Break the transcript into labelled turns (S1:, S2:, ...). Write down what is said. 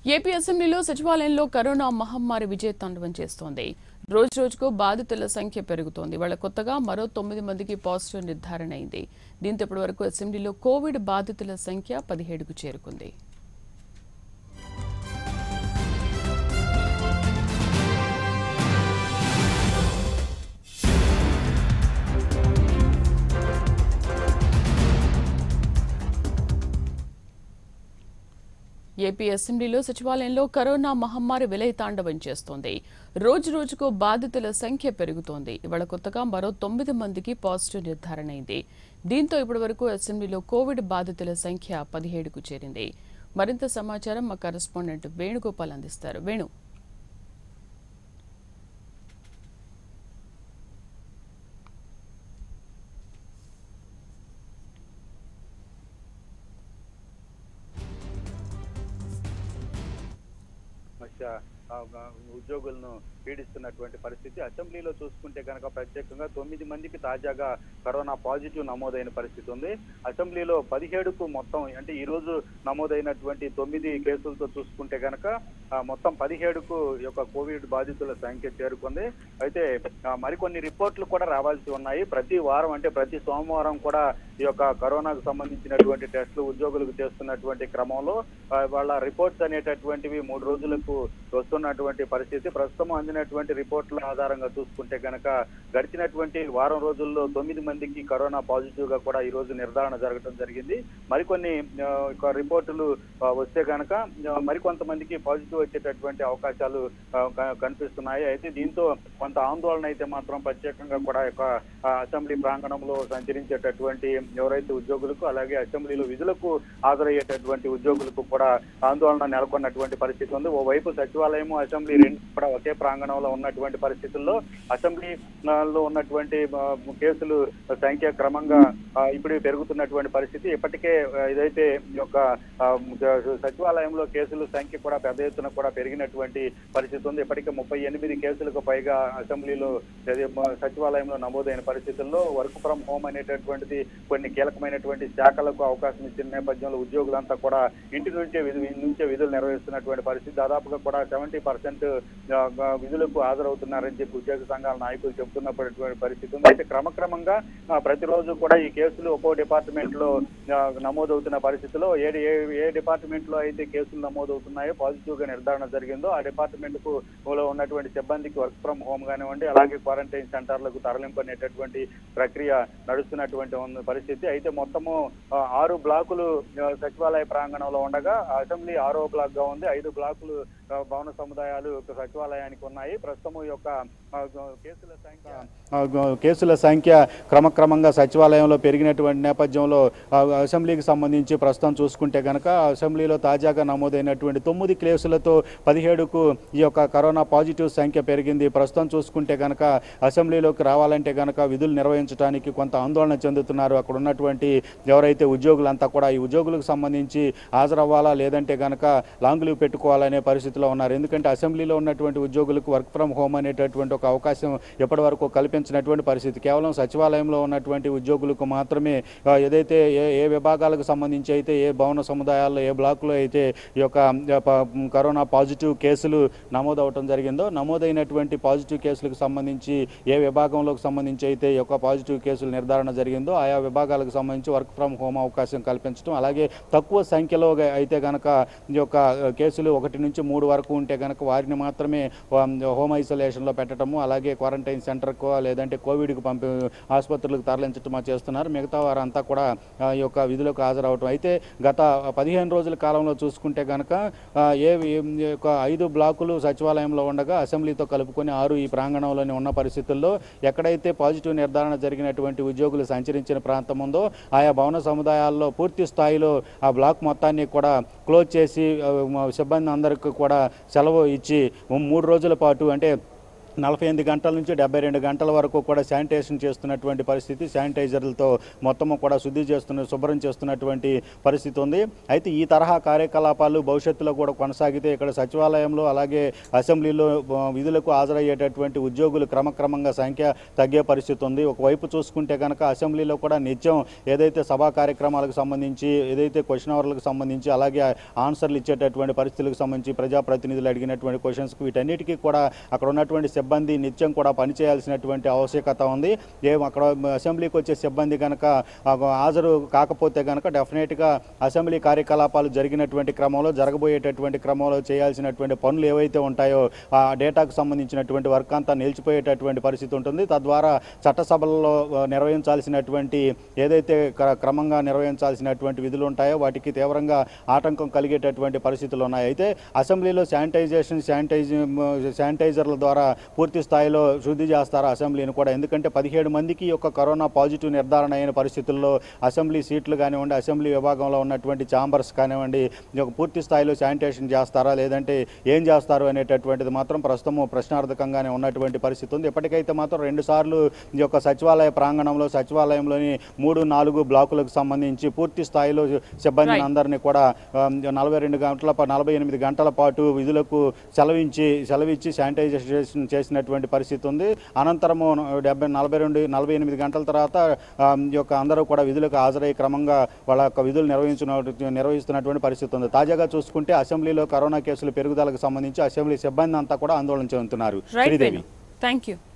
S1: AP అసెంబ్లీలో సచివాలయంలో corona మహమ్మారి విజయతాండవం చేస్తోంది రోజు రోజుకు బాధితుల సంఖ్య పెరుగుతోంది వాళ్ళ కొత్తగా మరో తొమ్మిది మందికి పాజిటివ్ నిర్ధారణ అయింది దీంతో ఇప్పటి వరకు అసెంబ్లీలో కోవిడ్ బాధితుల సంఖ్య పదిహేడుకు చేరుకుంది ఏపీ అసెంబ్లీలో సచివాలయంలో కరోనా మహమ్మారి విలయతాండవం చేస్తోంది రోజు రోజుకు బాధితుల సంఖ్య పెరుగుతోంది ఇవాళ కొత్తగా మరో తొమ్మిది మందికి పాజిటివ్ నిర్ధారణ అయింది దీంతో ఇప్పటి వరకు అసెంబ్లీలో కోవిడ్ బాధితుల సంఖ్య పదిహేడుకు చేరింది మరింత సమాచారం మా కరెస్పాండెంట్ వేణుగోపాల్ అందిస్తారు వేణు
S2: మధ్య ఆ, ఆ, ఉద్యోగులను పీడిస్తున్నటువంటి పరిస్థితి అసెంబ్లీలో చూసుకుంటే కనుక ప్రత్యేకంగా తొమ్మిది మందికి తాజాగా కరోనా పాజిటివ్ నమోదైన పరిస్థితి ఉంది అసెంబ్లీలో పదిహేడుకు మొత్తం అంటే ఈ రోజు నమోదైనటువంటి తొమ్మిది కేసులతో చూసుకుంటే కనుక ఆ, మొత్తం పదిహేడుకు ఈ యొక్క కోవిడ్ బాధితుల సంఖ్య చేరుకుంది అయితే ఆ, మరికొన్ని రిపోర్ట్లు కూడా రావాల్సి ఉన్నాయి ప్రతి వారం అంటే ప్రతి సోమవారం కూడా ఈ యొక్క కరోనాకు సంబంధించినటువంటి టెస్టులు ఉద్యోగులకు చేస్తున్నటువంటి క్రమంలో ఆ, వాళ్ళ రిపోర్ట్స్ అనేటటువంటివి మూడు రోజులకు వస్తున్నటువంటి పరిస్థితి ప్రస్తుతం అందినటువంటి రిపోర్ట్ల ఆధారంగా చూసుకుంటే కనుక గడిచినటువంటి వారం రోజుల్లో తొమ్మిది మందికి కరోనా పాజిటివ్ గా కూడా ఈ రోజు నిర్ధారణ జరగడం జరిగింది మరికొన్ని ఆ, ఒక రిపోర్టులు ఆ, వస్తే కనుక ఆ, మరికొంతమందికి పాజిటివ్ వచ్చేటటువంటి అవకాశాలు ఆ, క- కనిపిస్తున్నాయి అయితే దీంతో కొంత ఆందోళన అయితే మాత్రం ప్రత్యేకంగా కూడా ఈ యొక్క ఆ, అసెంబ్లీ ప్రాంగణంలో సంచరించేటటువంటి ఎవరైతే ఉద్యోగులకు అలాగే అసెంబ్లీలో విధులకు హాజరయ్యేటటువంటి ఉద్యోగులకు కూడా ఆందోళన నెలకొన్నటువంటి పరిస్థితి ఉంది ఓవైపు సచివాలయము అసెంబ్లీ రెండు కూడా ఒకే ప్రాంగణంలో ఉన్నటువంటి పరిస్థితుల్లో అసెంబ్లీ ఆ, లో ఉన్నటువంటి ఆ, కేసులు సంఖ్య క్రమంగా ఆ, ఇప్పుడు పెరుగుతున్నటువంటి పరిస్థితి ఇప్పటికే ఆ, ఇదైతే ఈ యొక్క ఆ, సచివాలయంలో కేసుల సంఖ్య కూడా పెద్ద ఎత్తున కూడా పెరిగినటువంటి పరిస్థితి ఉంది ఇప్పటికే ముప్పై ఎనిమిది కేసులకు పైగా అసెంబ్లీలో అదే మ- సచివాలయంలో నమోదైన పరిస్థితుల్లో వర్క్ ఫ్రం హోమ్ అనేటటువంటిది కొన్ని కీలకమైనటువంటి శాఖలకు అవకాశం ఇచ్చిన నేపథ్యంలో ఉద్యోగులంతా కూడా ఇంటి నుంచే విధు నుంచే విధులు నిర్వహిస్తున్నటువంటి పరిస్థితి దాదాపుగా కూడా సెవెంటీ పర్సెంట్ విధులకు హాజరవుతున్నారని చెప్పి ఉద్యోగ సంఘాల నాయకులు చెబుతున్నటువంటి పరిస్థితి ఉంది అయితే క్రమక్రమంగా ఆ, ప్రతిరోజు కూడా ఈ కేసులు ఒక్కో డిపార్ట్మెంట్ లో ఆ, నమోదవుతున్న పరిస్థితిలో ఏ ఏ ఏ డిపార్ట్మెంట్ లో అయితే కేసులు నమోదవుతున్నాయో పాజిటివ్ గా నిర్ధారణ జరిగిందో ఆ డిపార్ట్మెంట్ కు లో ఉన్నటువంటి సిబ్బందికి వర్క్ ఫ్రం హోమ్ కానివ్వండి అలాగే క్వారంటైన్ సెంటర్లకు తరలింపు అనేటటువంటి ప్రక్రియ నడుస్తున్నటువంటి ఉన్న పరిస్థితి అయితే మొత్తము ఆ, ఆరు బ్లాకులు ఆ, సచివాలయ ప్రాంగణంలో ఉండగా అసెంబ్లీ ఆరో బ్లాక్ గా ఉంది ఐదు బ్లాకులు ఆ, భవన సముదాయాలు ఒక సచివాలయానికి ఉన్నాయి ప్రస్తుతం ఈ యొక్క ఆ, కేసుల సంఖ్య ఆ, కేసుల సంఖ్య క్రమక్రమంగా సచివాలయంలో పెరిగినటువంటి నేపథ్యంలో ఆ, అసెంబ్లీకి సంబంధించి ప్రస్తుతం చూసుకుంటే కనుక అసెంబ్లీలో తాజాగా నమోదైనటువంటి తొమ్మిది కేసులతో పదిహేడుకు ఈ యొక్క కరోనా పాజిటివ్ సంఖ్య పెరిగింది ప్రస్తుతం చూసుకుంటే కనుక అసెంబ్లీలోకి రావాలంటే కనుక విధులు నిర్వహించడానికి కొంత ఆందోళన చెందుతున్నారు అక్కడ ఉన్నటువంటి ఎవరైతే ఉద్యోగులంతా కూడా ఈ ఉద్యోగులకు సంబంధించి హాజరవ్వాలా లేదంటే కనుక లాంగ్ లీవ్ పెట్టుకోవాలనే పరిస్థితిలో ఉన్నారు ఎందుకంటే అసెంబ్లీలో ఉన్నటువంటి ఉద్యోగులకు వర్క్ ఫ్రం హోమ్ అనేటటువంటి ఒక అవకాశం ఎప్పటి వరకు కల్పించినటువంటి పరిస్థితి కేవలం సచివాలయంలో ఉన్నటువంటి ఉద్యోగులకు మాత్రమే ఆ, ఏదైతే ఏ ఏ విభాగాలకు సంబంధించి అయితే ఏ భవన సముదాయాల్లో ఏ బ్లాకులో అయితే ఈ యొక్క ఆ, ప- కరోనా పాజిటివ్ కేసులు నమోదవటం జరిగిందో నమోదైనటువంటి పాజిటివ్ కేసులకు సంబంధించి ఏ విభాగంలోకి సంబంధించి అయితే ఈ యొక్క పాజిటివ్ కేసులు నిర్ధారణ జరిగిందో ఆయా విభాగాలకు సంబంధించి వర్క్ ఫ్రం హోమ్ అవకాశం కల్పించడం అలాగే తక్కువ సంఖ్యలో గా- అయితే కనుక ఈ యొక్క కేసులు ఒకటి నుంచి మూడు వరకు ఉంటే కనుక వారిని మాత్రమే ఆ, హోమ్ ఐసోలేషన్లో పెట్టడము అలాగే క్వారంటైన్ సెంటర్కో లేదంటే కోవిడ్కి పంపి ఆసుపత్రులకు తరలించడం చేస్తున్నారు మిగతా వారంతా కూడా ఆ, ఈ యొక్క విధులకు హాజరవటం అయితే గత పదిహేను రోజుల కాలంలో చూసుకుంటే కనుక ఆ, ఏ ఏ- ఈ యొక్క ఐదు బ్లాకులు సచివాలయంలో ఉండగా అసెంబ్లీతో కలుపుకొని ఆరు ఈ ప్రాంగణంలోనే ఉన్న పరిస్థితుల్లో ఎక్కడైతే పాజిటివ్ నిర్ధారణ జరిగినటువంటి ఉద్యోగులు సంచరించిన ప్రాంతం ఉందో ఆయా భవన సముదాయాల్లో పూర్తి స్థాయిలో ఆ బ్లాక్ మొత్తాన్ని కూడా క్లోజ్ చేసి ఆ, సిబ్బంది అందరికీ కూడా సెలవు ఇచ్చి మూడు రోజుల పాటు అంటే
S3: నలభై ఎనిమిది గంటల నుంచి డెబ్బై రెండు గంటల వరకు కూడా శానిటైజేషన్ చేస్తున్నటువంటి పరిస్థితి శానిటైజర్లతో మొత్తము కూడా శుద్ధి చేస్తున్న శుభ్రం చేస్తున్నటువంటి పరిస్థితి ఉంది అయితే ఈ తరహా కార్యకలాపాలు భవిష్యత్తులో కూడా కొనసాగితే ఇక్కడ సచివాలయంలో అలాగే అసెంబ్లీలో ఆ, విధులకు హాజరయ్యేటటువంటి ఉద్యోగులు క్రమక్రమంగా సంఖ్య తగ్గే పరిస్థితి ఉంది ఒకవైపు చూసుకుంటే కనుక అసెంబ్లీలో కూడా నిత్యం ఏదైతే సభా కార్యక్రమాలకు సంబంధించి ఏదైతే క్వశ్చన్ అవర్లకు సంబంధించి అలాగే ఆన్సర్లు ఇచ్చేటటువంటి పరిస్థితులకు సంబంధించి ప్రజాప్రతినిధులు అడిగినటువంటి క్వశ్చన్స్కి వీటన్నిటికీ కూడా అక్కడ ఉన్నటువంటి సిబ్బంది నిత్యం కూడా పనిచేయాల్సినటువంటి ఆవశ్యకత ఉంది ఏం అక్కడ అసెంబ్లీకి వచ్చే సిబ్బంది కనుక ఆ, హాజరు కాకపోతే కనుక డెఫినెట్గా అసెంబ్లీ కార్యకలాపాలు జరిగినటువంటి క్రమంలో జరగబోయేటటువంటి క్రమంలో చేయాల్సినటువంటి పనులు ఏవైతే ఉంటాయో ఆ డేటాకు సంబంధించినటువంటి వర్క్ అంతా నిలిచిపోయేటటువంటి పరిస్థితి ఉంటుంది తద్వారా చట్టసభలలో ఆ, నిర్వహించాల్సినటువంటి ఏదైతే క్ర- క్రమంగా నిర్వహించాల్సినటువంటి విధులు ఉంటాయో వాటికి తీవ్రంగా ఆటంకం కలిగేటటువంటి పరిస్థితులు ఉన్నాయి అయితే అసెంబ్లీలో శానిటైజేషన్ శానిటైజ్ శానిటైజర్ల ద్వారా పూర్తి స్థాయిలో శుద్ధి చేస్తారు అసెంబ్లీని కూడా ఎందుకంటే పదిహేడు మందికి ఈ యొక్క కరోనా పాజిటివ్ నిర్ధారణ అయిన పరిస్థితుల్లో అసెంబ్లీ సీట్లు కానివ్వండి అసెంబ్లీ విభాగంలో ఉన్నటువంటి ఛాంబర్స్ కానివ్వండి ఈ యొక్క పూర్తి స్థాయిలో శానిటైజేషన్ చేస్తారా లేదంటే ఏం చేస్తారు అనేటటువంటిది మాత్రం ప్రస్తుతం ప్రశ్నార్థకంగానే ఉన్నటువంటి పరిస్థితి ఉంది ఇప్పటికైతే మాత్రం రెండు సార్లు ఈ యొక్క సచివాలయ ప్రాంగణంలో సచివాలయంలోని మూడు నాలుగు బ్లాకులకు సంబంధించి పూర్తి స్థాయిలో సిబ్బందిని
S1: Right.
S3: అందరినీ కూడా ఆ, నలభై రెండు గంటల పా- నలభై ఎనిమిది గంటల పాటు విధులకు సెలవించి సెలవిచ్చి శానిటైజేషన్ చేసినటువంటి పరిస్థితి ఉంది అనంతరము డెబ్బై నలభై రెండు నలభై ఎనిమిది గంటల తర్వాత ఆ, ఈ యొక్క అందరూ కూడా విధులకు హాజరై క్రమంగా వాళ్ళ యొక్క విధులు నిర్వహించిన నిర్వహిస్తున్నటువంటి పరిస్థితి ఉంది తాజాగా చూసుకుంటే అసెంబ్లీలో కరోనా కేసుల పెరుగుదలకు సంబంధించి అసెంబ్లీ సిబ్బంది అంతా కూడా ఆందోళన చెందుతున్నారు
S1: రైట్
S3: శ్రీదేవి
S1: థ్యాంక్ యూ